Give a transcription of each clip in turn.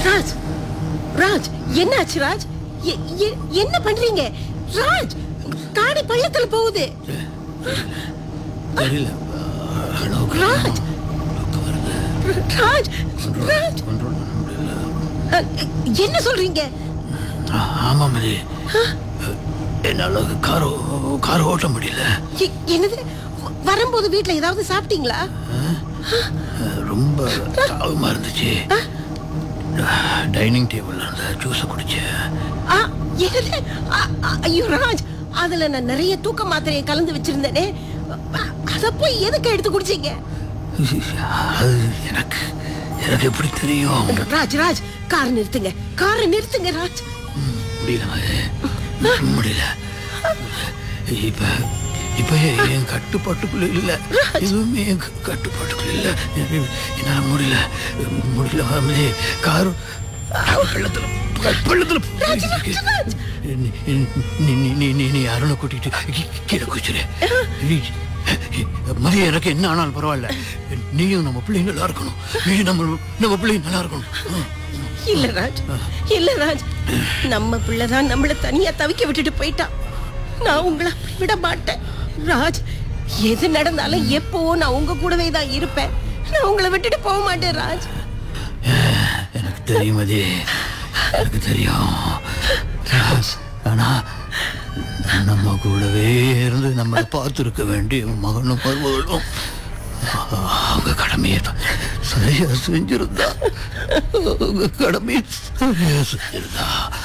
ராஜ் ராஜ் என்னாச்சு ராஜ் எ- எ- என்ன பண்றீங்க ராஜ் காடி பள்ளத்துல போகுது தெரியல அளவுக்கு ராஜ் அளவுக்கு வருது ராஜ் ராஜ் கண்ட்ரோல் பண்ண முடியல அ, என்ன சொல்றீங்க ஆ, ஆமா மதி என்னால கார் கார் ஓட்ட முடியல எ- என்னது வரும்போது வீட்ல ஏதாவது சாப்பிட்டீங்களா ரொம்ப தாகமா இருந்துச்சு டைனிங் டேபிள்ல இருந்த ஜூஸை குடிச்சேன் ஆ, என்னது ஆ, ஆ, ஐயோ ராஜ் அதுல நான் நிறைய தூக்க மாத்திரையை கலந்து வச்சிருந்தேனே அ- அத போய் எதுக்கு எடுத்து குடிச்சீங்க அது எனக்கு எனக்கு எப்படி தெரியும் ராஜ் ராஜ் கார் நிறுத்துங்க காரை நிறுத்துங்க ராஜ் முடியல மதி. முடியல இப்ப இப்ப என் கட்டுப்பாட்டுக்குள்ள இல்ல எதுவுமே என் க- கட்டுப்பாட்டுக்குள்ள இல்ல எ- என்னால முடியல முடியல மதி. கார் பள்ளத்துல பள்ளத்துல போயிருக்கு. நீ நீ நீ நீ நீ நீ அருணை கூட்டிட்டு கீ- கீழே குச்சிரு மதியம் எனக்கு என்ன ஆனாலும் பரவாயில்ல நீயும் நம்ம பிள்ளைங்க நல்லா இருக்கணும் நீ நம்ம நம்ம பிள்ளைங்க நல்லா இருக்கணும் ஆ. இல்ல ராஜ் இல்ல ராஜ் நம்ம பிள்ளைதான் நம்மள தனியா தவிக்க விட்டுட்டு போயிட்டான் நான் உங்களை அப்படி விட மாட்டேன் ராஜ் எது நடந்தாலும் எப்பவோ நான் உங்க கூடவே தான் இருப்பேன் நான் உங்களை விட்டுட்டு போக மாட்டேன் ராஜ் எனக்கு தெரியும் அது எனக்கு தெரியும் ஆனா நம்ம கூடவே இருந்து நம்மளை பார்த்துருக்க வேண்டிய மகனும் மருமகளும் அவங்க கடமையை சரியா செஞ்சிருந்தா அவங்க கடமையை சரியா செஞ்சிருந்தா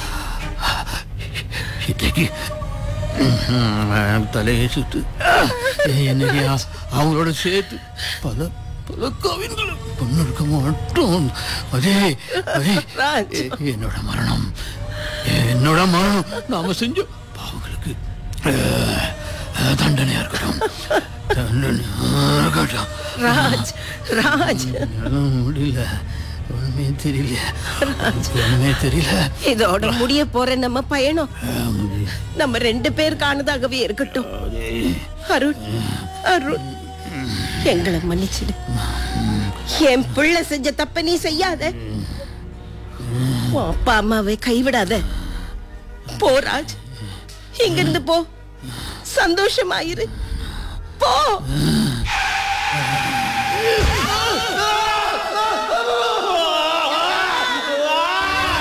இன்னைக்கு ம்ஹும், தலையை சுத்து என்னையா அவங்களோட சேர்த்து பல பல கவின்களை பொண்ணு மாட்டோம் அதே அதே ராஜ். எ- என்னோட மரணம் என்னோட மரணம் நாம செஞ்ச பாவங்களுக்கு அஹ், அஹ், தண்டனையா இருக்கட்டும் தண்டனையா இருக்கட்டும் ராஜ் ராஜ் என்னால முடியல ஒண்ணுமே தெரியல ஒண்ணுமே தெரியல இதோட முடிய போற நம்ம பயணம் அஹ், முடியல. நம்ம ரெண்டு பேருக்கானதாகவே இருக்கட்டும் அதே. அருண் அருண் எங்களை மன்னிச்சிடு என் பிள்ளை செஞ்ச தப்ப நீ செய்யாத உன் அப்பா அம்மாவை கைவிடாத போ ராஜ் இங்கிருந்து போ சந்தோஷமாயிரு போ